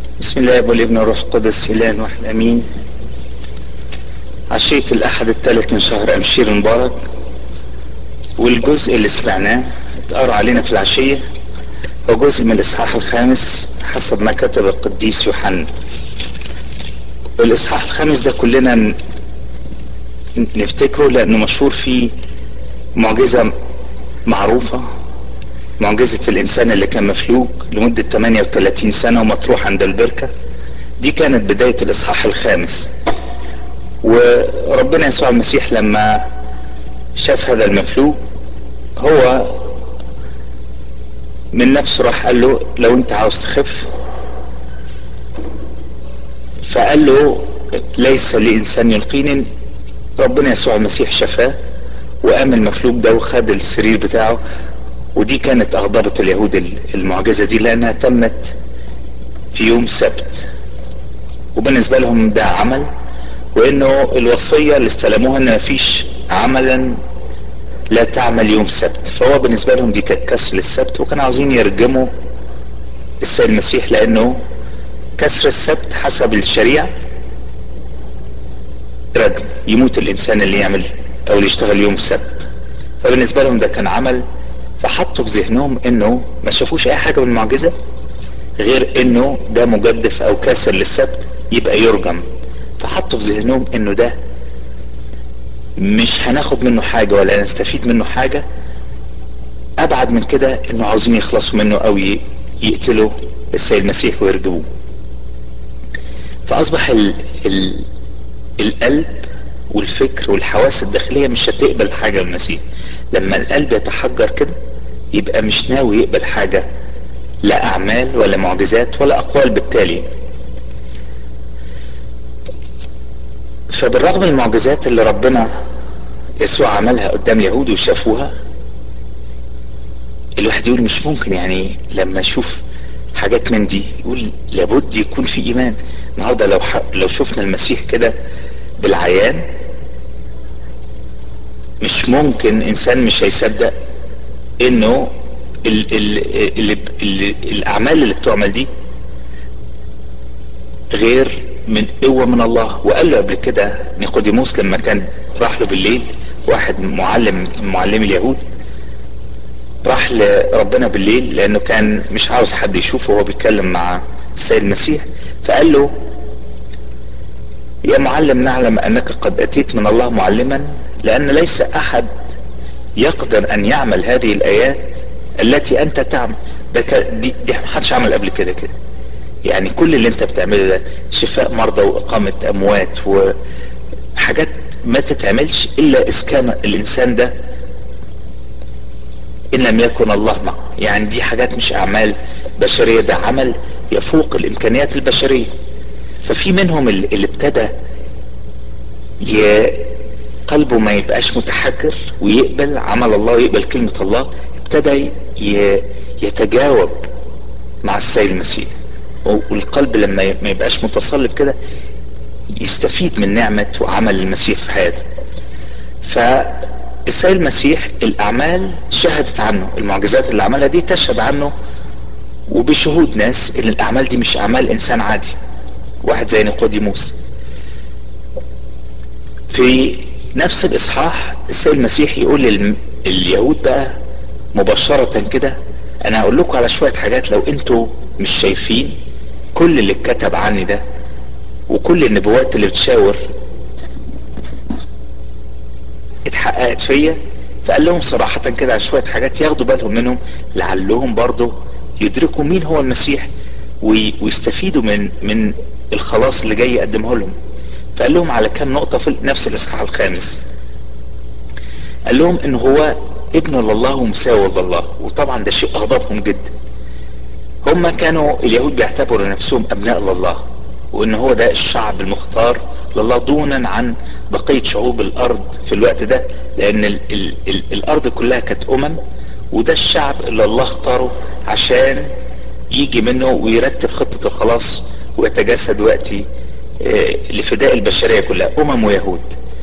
بسم الله والابن والروح القدس اله واحد امين عشية الاحد الثالث من شهر امشير المبارك والجزء اللي سمعناه اتقرا علينا في العشية هو جزء من الاصحاح الخامس حسب ما كتب القديس يوحنا والاصحاح الخامس ده كلنا ن- نفتكره لانه مشهور فيه معجزة معروفة معجزة الإنسان اللي كان مفلوج لمدة 38 سنة ومطروح عند البركة دي كانت بداية الإصحاح الخامس وربنا يسوع المسيح لما شاف هذا المفلوج هو من نفسه راح قال له لو انت عاوز تخف فقال له ليس لإنسان يلقيني ربنا يسوع المسيح شفاه وقام المفلوج ده وخد السرير بتاعه ودي كانت أغضبة اليهود المعجزة دي لأنها تمت في يوم سبت وبالنسبة لهم ده عمل وإنه الوصية اللي استلموها إن مفيش عملا لا تعمل يوم سبت فهو بالنسبة لهم دي كانت كسر للسبت وكانوا عاوزين يرجموا السيد المسيح لأنه كسر السبت حسب الشريعة رجم يموت الإنسان اللي يعمل أو اللي يشتغل يوم سبت فبالنسبة لهم ده كان عمل فحطوا في ذهنهم انه ما شافوش اي حاجه من المعجزه غير انه ده مجدف او كاسر للسبت يبقى يرجم فحطوا في ذهنهم انه ده مش هناخد منه حاجه ولا نستفيد منه حاجه ابعد من كده انه عاوزين يخلصوا منه او ي- يقتلوا السيد المسيح ويرجموه فاصبح ال ال القلب والفكر والحواس الداخليه مش هتقبل حاجه من المسيح لما القلب يتحجر كده يبقى مش ناوي يقبل حاجه لا اعمال ولا معجزات ولا اقوال بالتالي فبالرغم من المعجزات اللي ربنا يسوع عملها قدام اليهود وشافوها الواحد يقول مش ممكن يعني لما يشوف حاجات من دي يقول لابد يكون في ايمان النهارده لو ح... لو شفنا المسيح كده بالعيان مش ممكن انسان مش هيصدق انه ال ال ال ال الاعمال اللي بتعمل دي غير من قوة من الله وقال له قبل كده نيقوديموس لما كان راح له بالليل واحد معلم من معلمي اليهود راح لربنا بالليل لانه كان مش عاوز حد يشوفه وهو بيتكلم مع السيد المسيح فقال له يا معلم نعلم انك قد اتيت من الله معلما لان ليس احد يقدر ان يعمل هذه الايات التي انت تعمل ده ك- دي, دي محدش عمل قبل كده كده يعني كل اللي انت بتعمله ده شفاء مرضى واقامة اموات وحاجات ما تتعملش الا اذا كان الانسان ده ان لم يكن الله معه يعني دي حاجات مش اعمال بشرية ده عمل يفوق الامكانيات البشرية ففي منهم اللي اللي ابتدى ي... قلبه ما يبقاش متحجر ويقبل عمل الله ويقبل كلمة الله ابتدى ي... يتجاوب مع السيد المسيح والقلب لما ي- ما يبقاش متصلب كده يستفيد من نعمة وعمل المسيح في حياته فالسيد المسيح الأعمال شهدت عنه المعجزات اللي عملها دي تشهد عنه وبشهود ناس ان الأعمال دي مش أعمال إنسان عادي واحد زي نيقوديموس في نفس الإصحاح السيد المسيح يقول لليهود بقى مباشرة كده أنا هقول لكم على شوية حاجات لو أنتوا مش شايفين كل اللي اتكتب عني ده وكل النبوات اللي بتشاور اتحققت فيا فقال لهم صراحة كده على شوية حاجات ياخدوا بالهم منهم لعلهم برضه يدركوا مين هو المسيح وي- ويستفيدوا من من الخلاص اللي جاي يقدمه لهم فقال لهم على كام نقطة في نفس الإصحاح الخامس قال لهم إن هو ابن لله ومساوي لله وطبعا ده شيء أغضبهم جدا هم كانوا اليهود بيعتبروا نفسهم ابناء لله وان هو ده الشعب المختار لله دونا عن بقية شعوب الارض في الوقت ده لان ال ال ال الارض كلها كانت امم وده الشعب اللي الله اختاره عشان يجي منه ويرتب خطة الخلاص ويتجسد وقتي آه، لفداء البشرية كلها امم ويهود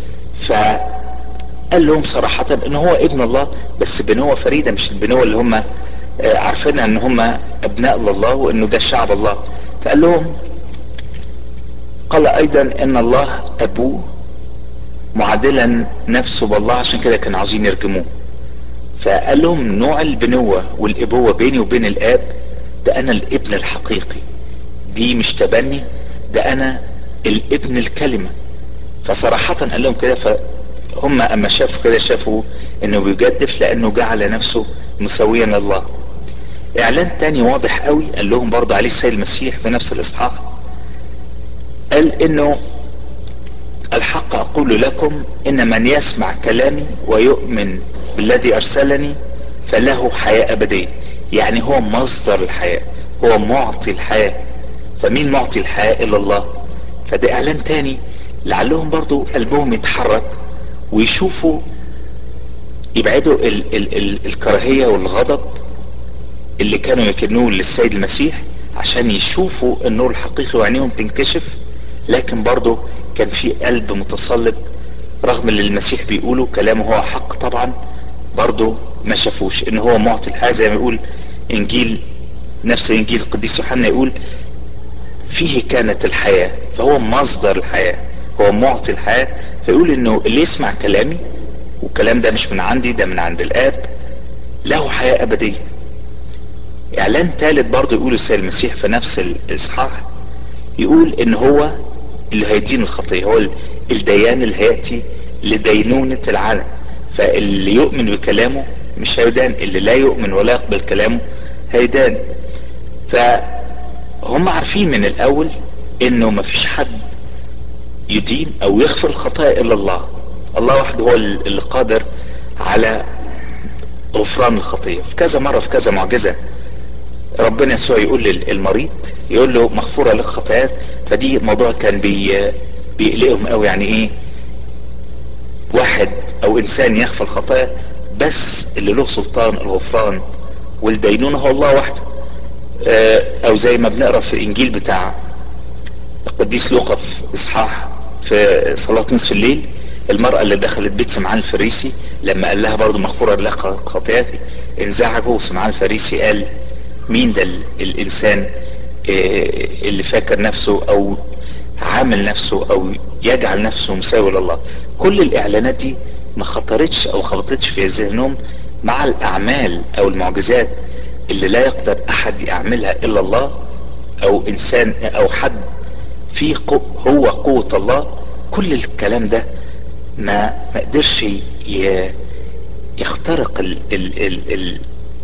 فقال لهم صراحة ان هو ابن الله بس بنوة فريدة مش البنوة اللي هم آه، عارفين ان هم ابناء لله وانه ده شعب الله فقال لهم قال ايضا ان الله ابوه معادلا نفسه بالله عشان كده كانوا عاوزين يرجموه فقال لهم نوع البنوة والابوة بيني وبين الاب ده انا الابن الحقيقي دي مش تبني ده انا الابن الكلمة فصراحة قال لهم كده فهم اما شافوا كده شافوا انه بيجدف لانه جعل نفسه مسويا لله اعلان تاني واضح قوي قال لهم برضه عليه السيد المسيح في نفس الاصحاح قال انه الحق اقول لكم ان من يسمع كلامي ويؤمن بالذي ارسلني فله حياة ابدية يعني هو مصدر الحياة هو معطي الحياة فمين معطي الحياة الا الله فده اعلان تاني لعلهم برضو قلبهم يتحرك ويشوفوا يبعدوا ال ال ال الكراهية والغضب اللي كانوا يكنوه للسيد المسيح عشان يشوفوا النور الحقيقي وعينيهم تنكشف لكن برضه كان في قلب متصلب رغم اللي المسيح بيقوله كلامه هو حق طبعا برضه ما شافوش ان هو معطي الحياة زي ما يقول انجيل نفس انجيل القديس يوحنا يقول فيه كانت الحياة فهو مصدر الحياة هو معطي الحياة فيقول انه اللي يسمع كلامي والكلام ده مش من عندي ده من عند الاب له حياة ابدية اعلان ثالث برضه يقول السيد المسيح في نفس الاصحاح يقول ان هو اللي هيدين الخطية هو الديان اللي هيأتي لدينونة العالم فاللي يؤمن بكلامه مش هيدان اللي لا يؤمن ولا يقبل كلامه هيدان فهم عارفين من الاول انه مفيش حد يدين او يغفر الخطايا الا الله الله وحده هو اللي قادر على غفران الخطية في كذا مرة في كذا معجزة ربنا يسوع يقول للمريض يقول له مغفورة لك خطايات فدي موضوع كان بي بيقلقهم قوي يعني ايه واحد او انسان يغفر الخطايا بس اللي له سلطان الغفران والدينونة هو الله وحده او زي ما بنقرا في الانجيل بتاع القديس لوقا في اصحاح في صلاة نصف الليل المرأة اللي دخلت بيت سمعان الفريسي لما قال لها برضه مغفورة لك خطاياك انزعجوا وسمعان الفريسي قال مين ده الانسان اللي فاكر نفسه او عامل نفسه او يجعل نفسه مساوي لله كل الاعلانات دي ما خطرتش او خبطتش في ذهنهم مع الاعمال او المعجزات اللي لا يقدر احد يعملها الا الله او انسان او حد فيه هو قوة الله كل الكلام ده ما ما قدرش يخترق ال ال ال ال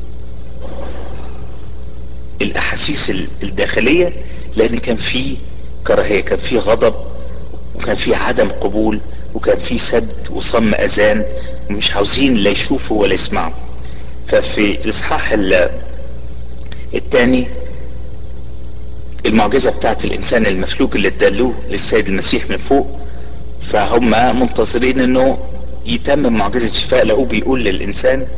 الاحاسيس الداخلية لان كان في كراهية كان في غضب وكان في عدم قبول وكان في سد وصم اذان ومش عاوزين لا يشوفوا ولا يسمعوا ففي الاصحاح الثاني المعجزة بتاعت الانسان المفلوج اللي ادالوه للسيد المسيح من فوق فهم منتظرين انه يتم معجزة شفاء لقوه بيقول للانسان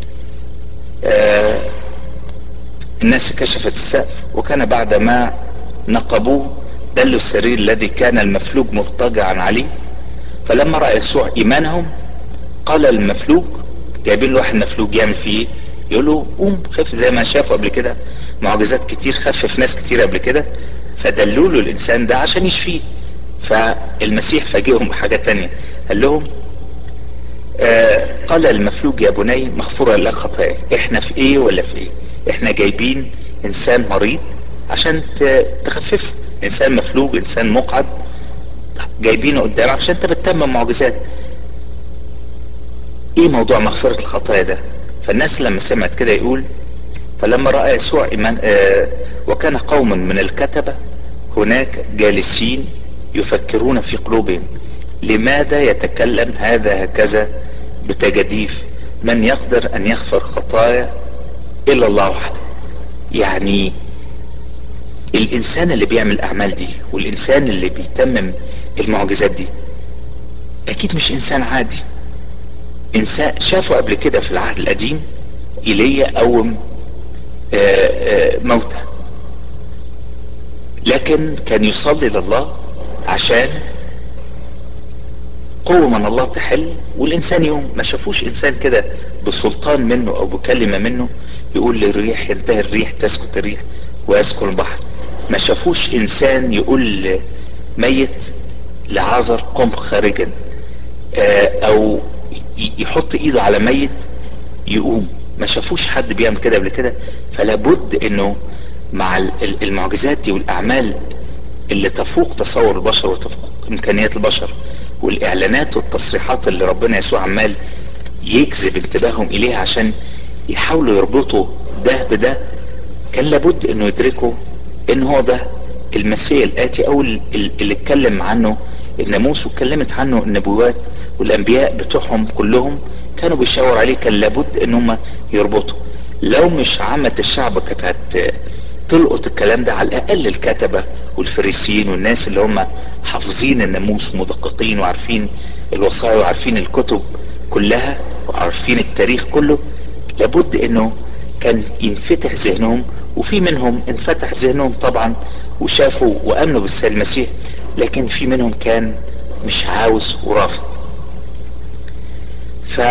آه الناس كشفت السقف وكان بعد ما نقبوه دلوا السرير الذي كان المفلوج مضطجعا عليه فلما رأى يسوع ايمانهم قال المفلوج جايبين له واحد مفلوج يعمل فيه ايه يقول له قوم خف زي ما شافوا قبل كده معجزات كتير خفف ناس كتير قبل كده فدلوا له الانسان ده عشان يشفيه فالمسيح فاجئهم بحاجة تانية قال لهم آه قال المفلوج يا بني مغفورة لك خطاياك احنا في ايه ولا في ايه احنا جايبين انسان مريض عشان تخففه انسان مفلوج انسان مقعد جايبينه قدامك عشان انت بتتمم معجزات ايه موضوع مغفرة الخطايا ده فالناس لما سمعت كده يقول فلما رأى يسوع إيمان آه وكان قوم من الكتبة هناك جالسين يفكرون في قلوبهم لماذا يتكلم هذا هكذا بتجديف من يقدر أن يغفر خطايا إلا الله وحده يعني الإنسان اللي بيعمل الأعمال دي والإنسان اللي بيتمم المعجزات دي أكيد مش إنسان عادي إنسان شافوا قبل كده في العهد القديم إيليا قوم موتى لكن كان يصلي لله عشان قوة من الله تحل والإنسان يوم ما شافوش إنسان كده بسلطان منه أو بكلمة منه يقول للريح ينتهي الريح تسكت الريح ويسكن البحر ما شافوش انسان يقول ميت لعازر قم خارجا او يحط ايده على ميت يقوم ما شافوش حد بيعمل كده قبل كده فلا بد انه مع المعجزات دي والاعمال اللي تفوق تصور البشر وتفوق امكانيات البشر والاعلانات والتصريحات اللي ربنا يسوع عمال يجذب انتباههم اليها عشان يحاولوا يربطوا ده بده كان لابد انه يدركوا ان هو ده المسيح الاتي او اللي اتكلم عنه الناموس واتكلمت عنه النبوات والانبياء بتوعهم كلهم كانوا بيشاور عليه كان لابد ان هم يربطوا لو مش عامة الشعب كانت هت تلقط الكلام ده على الاقل الكتبة والفريسيين والناس اللي هم حافظين الناموس ومدققين وعارفين الوصايا وعارفين الكتب كلها وعارفين التاريخ كله لابد انه كان ينفتح ذهنهم وفي منهم انفتح ذهنهم طبعا وشافوا وامنوا بالسيد المسيح لكن في منهم كان مش عاوز ورافض ف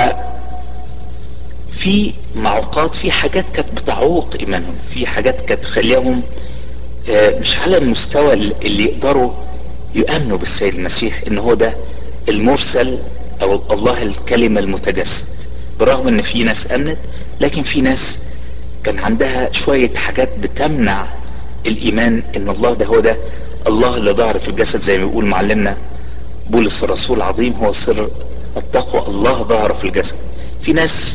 في معوقات في حاجات كانت بتعوق ايمانهم في حاجات كانت تخليهم مش على المستوى اللي يقدروا يؤمنوا بالسيد المسيح ان هو ده المرسل او الله الكلمة المتجسد برغم ان في ناس امنت لكن في ناس كان عندها شوية حاجات بتمنع الايمان ان الله ده هو ده الله اللي ظهر في الجسد زي ما بيقول معلمنا بولس الرسول العظيم هو سر التقوى الله ظهر في الجسد في ناس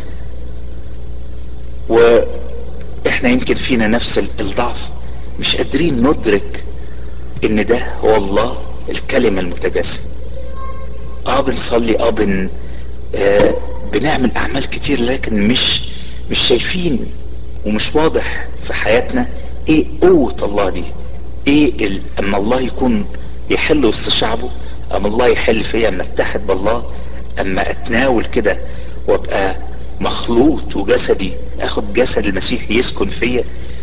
واحنا يمكن فينا نفس الضعف مش قادرين ندرك ان ده هو الله الكلمة المتجسد اه بنصلي اه بن آه بنعمل اعمال كتير لكن مش مش شايفين ومش واضح في حياتنا ايه قوة الله دي ايه ال... اما الله يكون يحل وسط شعبه اما الله يحل فيا اما اتحد بالله اما اتناول كده وابقى مخلوط وجسدي اخد جسد المسيح يسكن فيا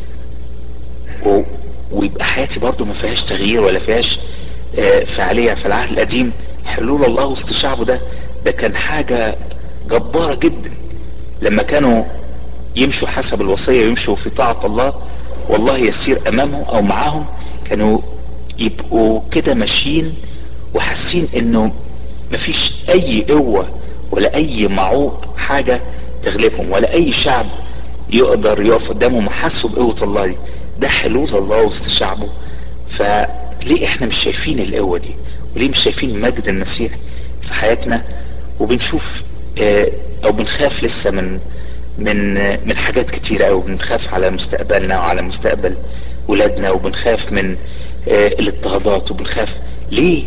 و... ويبقى حياتي برضو ما فيهاش تغيير ولا فيهاش آه فعالية في العهد القديم حلول الله وسط شعبه ده ده كان حاجة جبارة جدا لما كانوا يمشوا حسب الوصية ويمشوا في طاعة الله والله يسير امامهم او معاهم كانوا يبقوا كده ماشيين وحاسين انه مفيش اي قوة ولا اي معوق حاجة تغلبهم ولا اي شعب يقدر يقف قدامهم حسوا بقوة الله دي ده حلول الله وسط شعبه فليه احنا مش شايفين القوة دي وليه مش شايفين مجد المسيح في حياتنا وبنشوف اه او بنخاف لسه من من من حاجات كتيرة قوي بنخاف على مستقبلنا وعلى مستقبل ولادنا وبنخاف من اه الاضطهادات وبنخاف ليه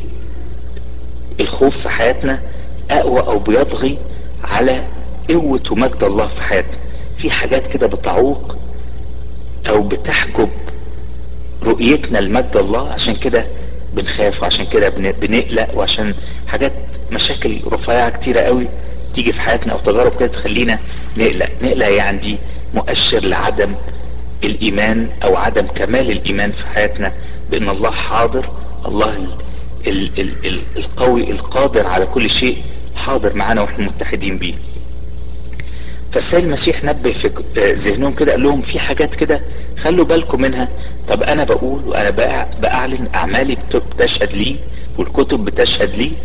الخوف في حياتنا اقوى او بيطغي على قوة ومجد الله في حياتنا في حاجات كده بتعوق او بتحجب رؤيتنا لمجد الله عشان كده بنخاف وعشان كده بنقلق وعشان حاجات مشاكل رفيعة كتيرة قوي تيجي في حياتنا او تجارب كده تخلينا نقلق نقلق يعني دي مؤشر لعدم الايمان او عدم كمال الايمان في حياتنا بان الله حاضر الله ال ال ال ال القوي القادر على كل شيء حاضر معانا واحنا متحدين بيه فالسيد المسيح نبه في ذهنهم كده قال لهم في حاجات كده خلوا بالكم منها طب انا بقول وانا باعلن اعمالي بتشهد لي والكتب بتشهد لي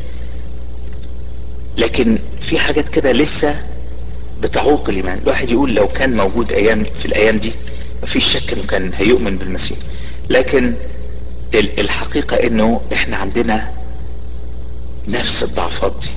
لكن في حاجات كده لسه بتعوق الايمان الواحد يقول لو كان موجود ايام في الايام دي مفيش شك انه كان هيؤمن بالمسيح لكن الحقيقة انه احنا عندنا نفس الضعفات دي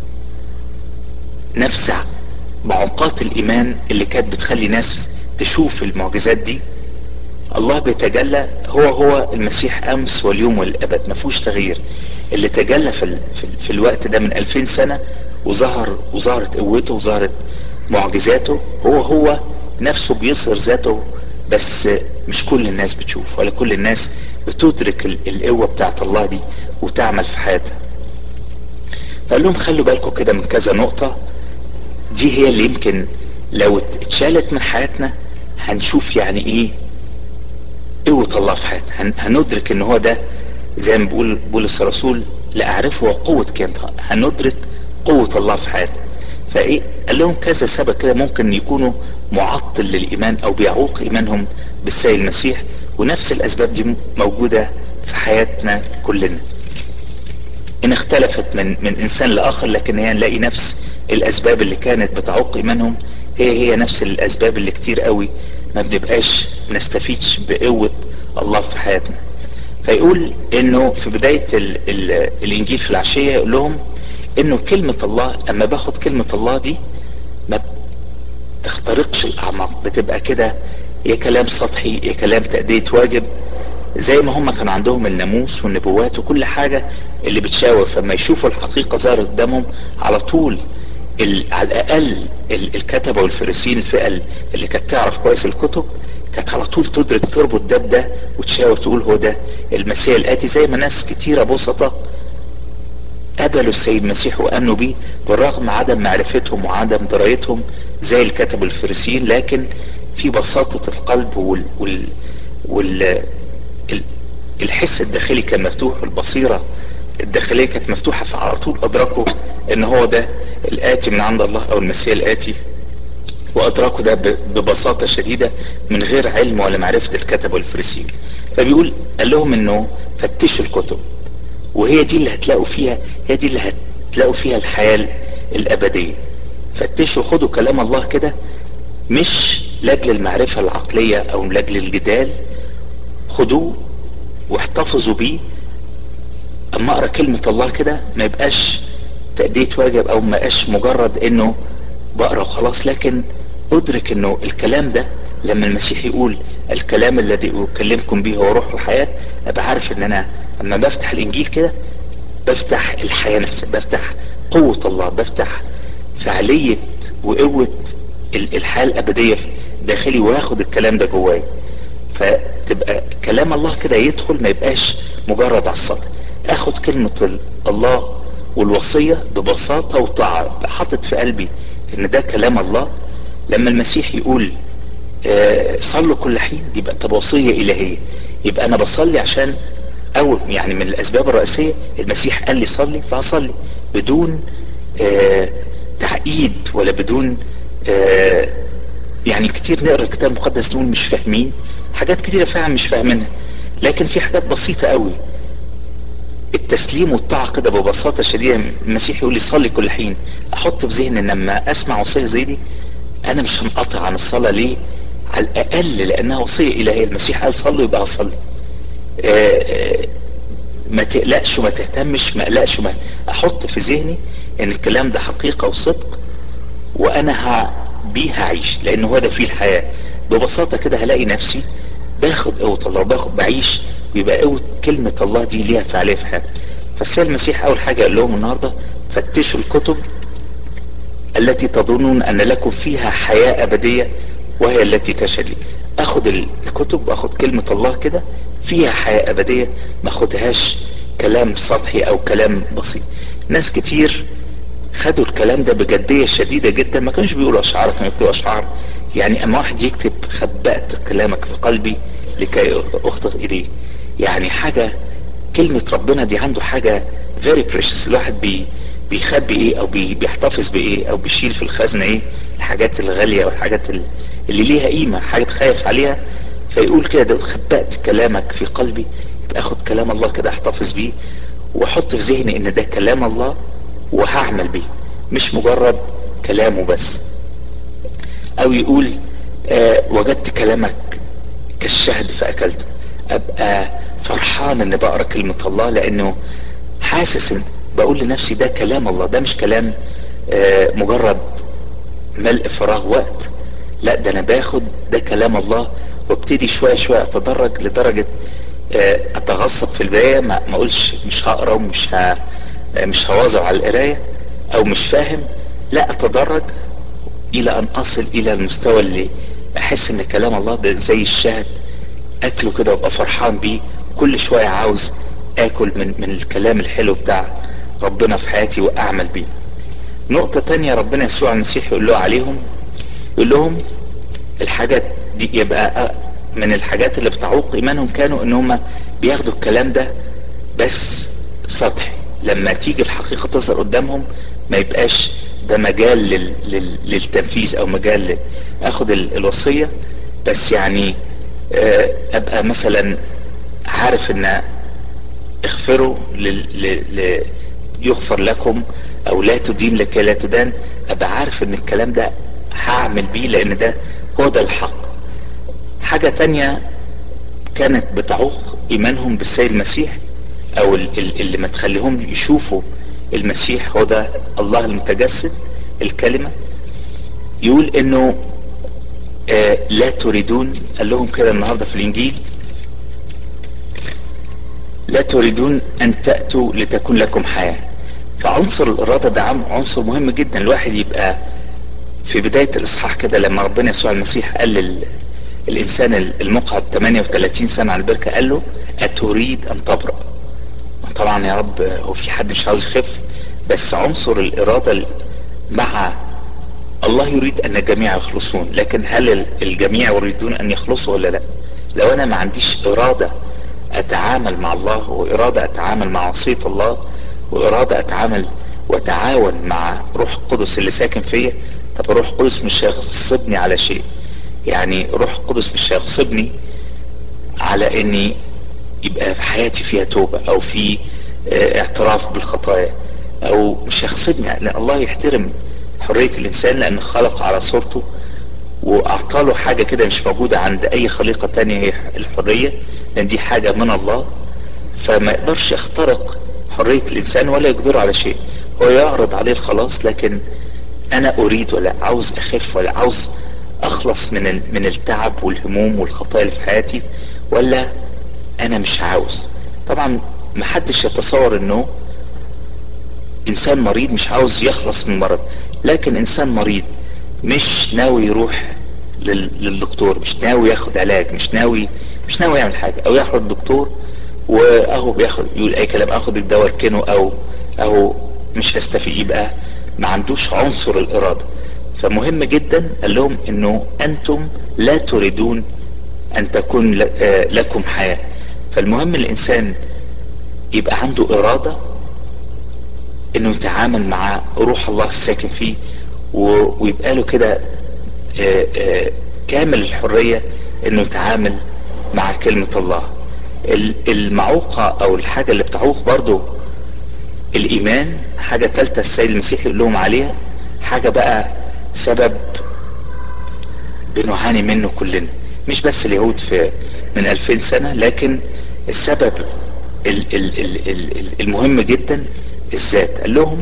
نفس معوقات الايمان اللي كانت بتخلي ناس تشوف المعجزات دي الله بيتجلى هو هو المسيح امس واليوم والابد ما فيهوش تغيير اللي تجلى في, ال... في, ال... في الوقت ده من 2000 سنه وظهر وظهرت قوته وظهرت معجزاته هو هو نفسه بيظهر ذاته بس مش كل الناس بتشوف ولا كل الناس بتدرك القوه بتاعت الله دي وتعمل في حياتها فقال لهم خلوا بالكم كده من كذا نقطه دي هي اللي يمكن لو اتشالت من حياتنا هنشوف يعني ايه قوة الله في حياتنا هندرك ان هو ده زي ما بيقول بولس الرسول لاعرفه وقوة كلمته هندرك قوة الله في حياتنا فايه قال لهم كذا سبب كده ممكن يكونوا معطل للايمان او بيعوق ايمانهم بالسيد المسيح ونفس الاسباب دي موجودة في حياتنا كلنا ان اختلفت من من انسان لاخر لكن هي نلاقي نفس الاسباب اللي كانت بتعوق ايمانهم هي هي نفس الاسباب اللي كتير قوي ما بنبقاش نستفيدش بقوة الله في حياتنا فيقول انه في بداية ال ال الانجيل في العشية يقول لهم انه كلمة الله اما باخد كلمة الله دي ما تخترقش الاعماق بتبقى كده يا كلام سطحي يا كلام تأدية واجب زي ما هم كان عندهم الناموس والنبوات وكل حاجة اللي بتشاور فما يشوفوا الحقيقة ظهرت قدامهم على طول ال على الاقل ال الكتبة والفريسيين الفئة اللي كانت تعرف كويس الكتب كانت على طول تدرك تربط ده بده وتشاور تقول هو ده المسيح الاتي زي ما ناس كتيرة بسطة قبلوا السيد المسيح وامنوا بيه بالرغم عدم معرفتهم وعدم درايتهم زي الكتب الفريسيين لكن في بساطة القلب وال, وال, وال الحس الداخلي كان مفتوح والبصيرة الداخلية كانت مفتوحة فعلى طول أدركوا إن هو ده الآتي من عند الله أو المسيح الآتي وأدركوا ده ببساطة شديدة من غير علم ولا معرفة الكتب والفريسيين فبيقول قال لهم إنه فتشوا الكتب وهي دي اللي هتلاقوا فيها هي دي اللي هتلاقوا فيها الحياة الأبدية فتشوا خدوا كلام الله كده مش لاجل المعرفة العقلية أو لاجل الجدال خدوه واحتفظوا بيه اما اقرا كلمة الله كده ما يبقاش تأدية واجب او ما يبقاش مجرد انه بقرا وخلاص لكن ادرك انه الكلام ده لما المسيح يقول الكلام الذي اكلمكم به هو روح وحياة ابقى عارف ان انا اما بفتح الانجيل كده بفتح الحياة نفسها بفتح قوة الله بفتح فعالية وقوة الحياة الابدية داخلي واخد الكلام ده جواي فتبقى كلام الله كده يدخل ما يبقاش مجرد على السطح اخد كلمة الله والوصية ببساطة وطاعة حاطط في قلبي ان ده كلام الله لما المسيح يقول آه صلوا كل حين دي بقى طب وصية الهية يبقى انا بصلي عشان او يعني من الاسباب الرئيسية المسيح قال لي صلي فهصلي بدون آه تعقيد ولا بدون آه يعني كتير نقرا الكتاب المقدس نقول مش فاهمين حاجات كتيرة فعلا مش فاهمينها لكن في حاجات بسيطة قوي التسليم والطاعة كده ببساطة شديدة المسيح يقول لي صلي كل حين احط في ذهني ان لما اسمع وصية زي دي انا مش هنقطع عن الصلاة ليه على الاقل لانها وصية الهية المسيح قال صلوا يبقى هصلي ما تقلقش وما تهتمش ما اقلقش وما احط في ذهني ان الكلام ده حقيقة وصدق وانا ها بيه هعيش لان هو ده فيه الحياة ببساطة كده هلاقي نفسي باخد قوة الله وباخد بعيش ويبقى قوة كلمة الله دي ليها فعالية في حياتي فالسيد المسيح اول حاجة قال لهم النهاردة فتشوا الكتب التي تظنون ان لكم فيها حياة ابدية وهي التي تشهد لي اخد الكتب واخد كلمة الله كده فيها حياة ابدية ما اخدهاش كلام سطحي او كلام بسيط ناس كتير خدوا الكلام ده بجدية شديدة جدا ما كانوش بيقولوا اشعار كانوا يكتبوا اشعار يعني اما واحد يكتب خبأت كلامك في قلبي لكي اخطئ اليه يعني حاجة كلمة ربنا دي عنده حاجة very precious الواحد بي بيخبي ايه او بي بيحتفظ بايه او بيشيل في الخزنة ايه الحاجات الغالية او الحاجات اللي ليها قيمة حاجة خايف عليها فيقول كده خبأت كلامك في قلبي يبقى اخد كلام الله كده احتفظ بيه واحط في ذهني ان ده كلام الله وهعمل بيه مش مجرد كلامه بس او يقول آه وجدت كلامك كالشهد فاكلته ابقى فرحان ان بقرا كلمة الله لانه حاسس ان بقول لنفسي ده كلام الله ده مش كلام آه مجرد ملء فراغ وقت لا ده انا باخد ده كلام الله وابتدي شوية شوية اتدرج لدرجة آه اتغصب في البداية ما اقولش مش هقرا ومش ه... مش هواظب على القراية او مش فاهم لا اتدرج الى ان اصل الى المستوى اللي احس ان كلام الله ده زي الشهد اكله كده وابقى فرحان بيه كل شوية عاوز اكل من, من الكلام الحلو بتاع ربنا في حياتي واعمل بيه نقطة تانية ربنا يسوع المسيح يقول له عليهم يقول لهم الحاجات دي يبقى من الحاجات اللي بتعوق ايمانهم كانوا ان هم بياخدوا الكلام ده بس سطحي لما تيجي الحقيقة تظهر قدامهم ما يبقاش ده مجال لل... لل... للتنفيذ او مجال لل... اخد ال... الوصية بس يعني آه، ابقى مثلا عارف ان اغفروا لل... ل... ل... يغفر لكم او لا تدين لكي لا تدان ابقى عارف ان الكلام ده هعمل بيه لان ده هو ده الحق حاجة تانية كانت بتعوق ايمانهم بالسيد المسيح او ال- ال- اللي ما تخليهم يشوفوا المسيح هو ده الله المتجسد الكلمة يقول انه آه لا تريدون قال لهم كده النهاردة في الانجيل لا تريدون ان تأتوا لتكون لكم حياة فعنصر الارادة ده عم- عنصر مهم جدا الواحد يبقى في بداية الاصحاح كده لما ربنا يسوع المسيح قال لل... الانسان المقعد 38 سنة على البركة قال له اتريد ان تبرأ طبعا يا رب هو في حد مش عاوز يخف بس عنصر الارادة ال- مع الله يريد ان الجميع يخلصون لكن هل ال- الجميع يريدون ان يخلصوا ولا لا لو انا ما عنديش ارادة اتعامل مع الله وارادة اتعامل مع وصية الله وارادة اتعامل واتعاون مع روح القدس اللي ساكن فيا طب روح القدس مش هيغصبني على شيء يعني روح القدس مش هيغصبني على اني يبقى في حياتي فيها توبة او في آه، اعتراف بالخطايا او مش هيغصبني لان الله يحترم حرية الانسان لان خلق على صورته واعطاله حاجة كده مش موجودة عند اي خليقة تانية هي الحرية لان دي حاجة من الله فما يقدرش يخترق حرية الانسان ولا يجبره على شيء هو يعرض عليه الخلاص لكن انا اريد ولا عاوز اخف ولا عاوز اخلص من ال- من التعب والهموم والخطايا اللي في حياتي ولا انا مش عاوز طبعا محدش يتصور انه انسان مريض مش عاوز يخلص من المرض لكن انسان مريض مش ناوي يروح لل- للدكتور مش ناوي ياخد علاج مش ناوي مش ناوي يعمل حاجه او ياخد الدكتور واهو بياخد يقول اي كلام اخد الدواء اركنه او اهو مش هستفيد يبقى ما عندوش عنصر الاراده فمهم جدا قال لهم انه انتم لا تريدون ان تكون ل- آه، لكم حياه فالمهم الانسان يبقى عنده اراده انه يتعامل مع روح الله الساكن فيه و- ويبقى له كده آه، آه، كامل الحرية انه يتعامل مع كلمة الله ال- المعوقة او الحاجة اللي بتعوق برضو الايمان حاجة تالتة السيد المسيح يقول لهم عليها حاجة بقى سبب بنعاني منه كلنا مش بس اليهود في من 2000 سنة لكن السبب ال- ال- ال- ال- المهم جدا الذات قال لهم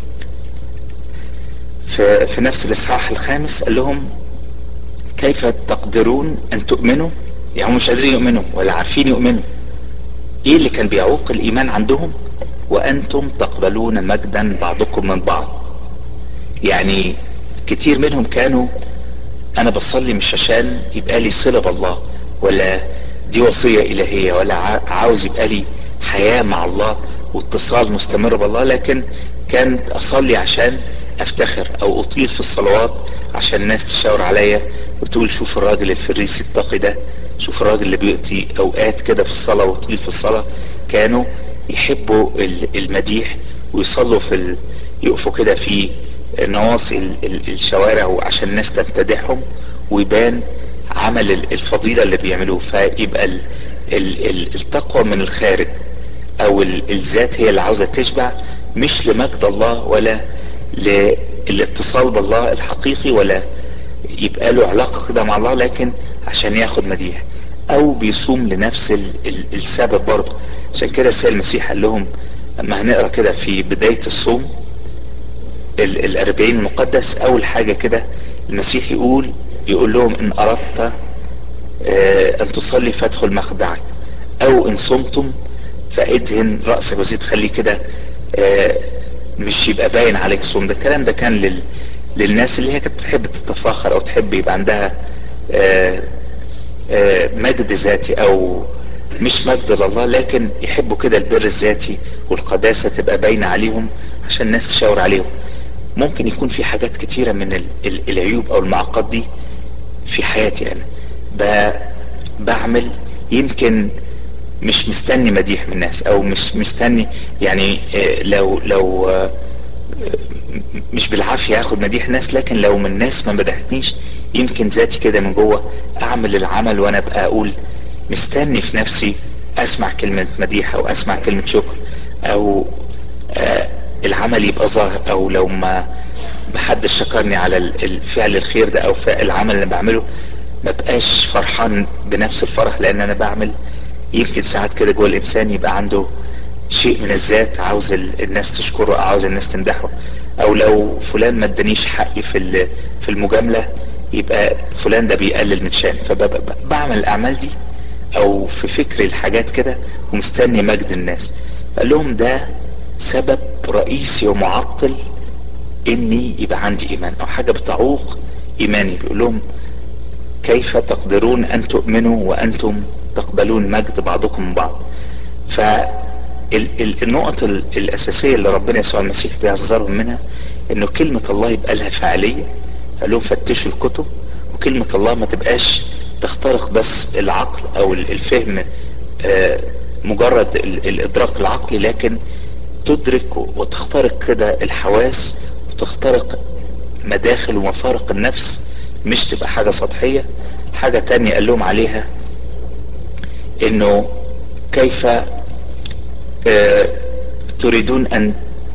في, في نفس الاصحاح الخامس قال لهم كيف تقدرون ان تؤمنوا يعني هم مش قادرين يؤمنوا ولا عارفين يؤمنوا ايه اللي كان بيعوق الايمان عندهم وانتم تقبلون مجدا بعضكم من بعض يعني كتير منهم كانوا انا بصلي مش عشان يبقى لي صله بالله ولا دي وصيه الهيه ولا ع- عاوز يبقى لي حياه مع الله واتصال مستمر بالله لكن كانت اصلي عشان افتخر او اطيل في الصلوات عشان الناس تشاور عليا وتقول شوف الراجل الفريسي التقي ده شوف الراجل اللي بيقضي اوقات كده في الصلاه وطويل في الصلاه كانوا يحبوا ال- المديح ويصلوا في ال... يقفوا كده في نواصي ال- ال- الشوارع وعشان الناس تمتدحهم ويبان عمل ال- الفضيلة اللي بيعملوه فيبقى ال- ال- ال- التقوى من الخارج او ال- الذات هي اللي عاوزة تشبع مش لمجد الله ولا للاتصال بالله الحقيقي ولا يبقى له علاقة كده مع الله لكن عشان ياخد مديح او بيصوم لنفس ال- ال- السبب برضه عشان كده السيد المسيح قال لهم لما هنقرا كده في بداية الصوم ال- الأربعين المقدس أول حاجة كده المسيح يقول يقول لهم إن أردت آه، أن تصلي فادخل مخدعك أو إن صمتم فادهن رأسك وزيت خليه كده آه، مش يبقى باين عليك صوم ده الكلام ده كان لل للناس اللي هي كانت تحب تتفاخر أو تحب يبقى عندها آه، آه، مجد ذاتي أو مش مجد لله لكن يحبوا كده البر الذاتي والقداسة تبقى باينة عليهم عشان الناس تشاور عليهم ممكن يكون في حاجات كتيرة من ال- ال- العيوب او المعاقات دي في حياتي انا ب- بعمل يمكن مش مستني مديح من الناس او مش مستني يعني آه، لو لو آه، مش بالعافية اخد مديح ناس لكن لو من ناس ما مدحتنيش يمكن ذاتي كده من جوه اعمل العمل وانا ابقى اقول مستني في نفسي اسمع كلمة مديح او اسمع كلمة شكر او آه العمل يبقى ظاهر او لو ما محدش شكرني على الفعل الخير ده او فعل العمل اللي بعمله ما بقاش فرحان بنفس الفرح لان انا بعمل يمكن ساعات كده جوه الانسان يبقى عنده شيء من الذات عاوز الناس تشكره او عاوز الناس تمدحه او لو فلان ما ادانيش حقي في في المجامله يبقى فلان ده بيقلل من شأن فبعمل الاعمال دي او في فكري الحاجات كده ومستني مجد الناس قال لهم ده سبب رئيسي ومعطل اني يبقى عندي ايمان او حاجه بتعوق ايماني بيقول لهم كيف تقدرون ان تؤمنوا وانتم تقبلون مجد بعضكم من بعض فالنقط الاساسيه اللي ربنا يسوع المسيح بيحذرهم منها انه كلمه الله يبقى لها فعاليه فقال لهم فتشوا الكتب وكلمه الله ما تبقاش تخترق بس العقل او الفهم مجرد الادراك العقلي لكن تدرك وتخترق كده الحواس وتخترق مداخل ومفارق النفس مش تبقى حاجة سطحية حاجة تانية قال لهم عليها انه كيف اه تريدون ان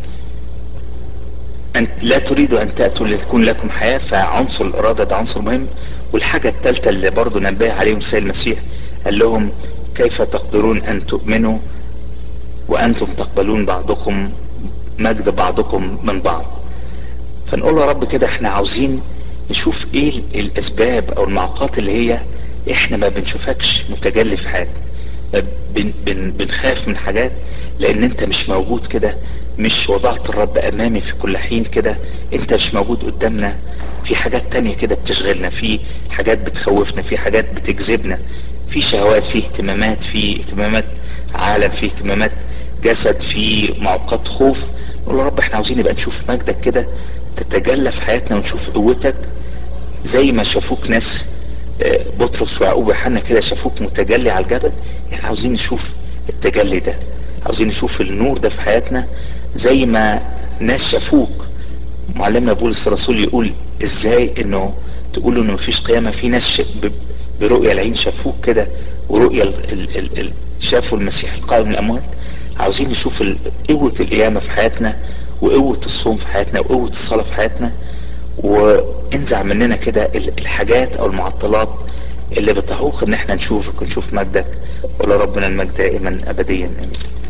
أن لا تريدوا أن تأتوا لتكون لكم حياة فعنصر الإرادة ده عنصر مهم والحاجة الثالثة اللي برضو نبه عليهم سيد المسيح قال لهم كيف تقدرون أن تؤمنوا وأنتم تقبلون بعضكم مجد بعضكم من بعض فنقول يا رب كده احنا عاوزين نشوف ايه الاسباب او المعوقات اللي هي احنا ما بنشوفكش متجلي في حياتنا بن بن بنخاف من حاجات لان انت مش موجود كده مش وضعت الرب امامي في كل حين كده انت مش موجود قدامنا في حاجات تانية كده بتشغلنا في حاجات بتخوفنا في حاجات بتجذبنا في شهوات في اهتمامات في اهتمامات عالم في اهتمامات جسد في معوقات خوف نقول يا رب احنا عاوزين نبقى نشوف مجدك كده تتجلى في حياتنا ونشوف قوتك زي ما شافوك ناس بطرس ويعقوب ويوحنا كده شافوك متجلي على الجبل احنا عاوزين نشوف التجلي ده عاوزين نشوف النور ده في حياتنا زي ما ناس شافوك معلمنا بولس الرسول يقول ازاي انه تقولوا انه مفيش قيامة في ناس برؤية العين شافوك كده ورؤية ال ال ال شافوا المسيح القائم من الاموات عاوزين نشوف قوة القيامة في حياتنا وقوة الصوم في حياتنا وقوة الصلاة في حياتنا وانزع مننا كده الحاجات او المعطلات اللي بتعوق ان احنا نشوفك ونشوف مجدك ولا ربنا المجد دائما ابديا امين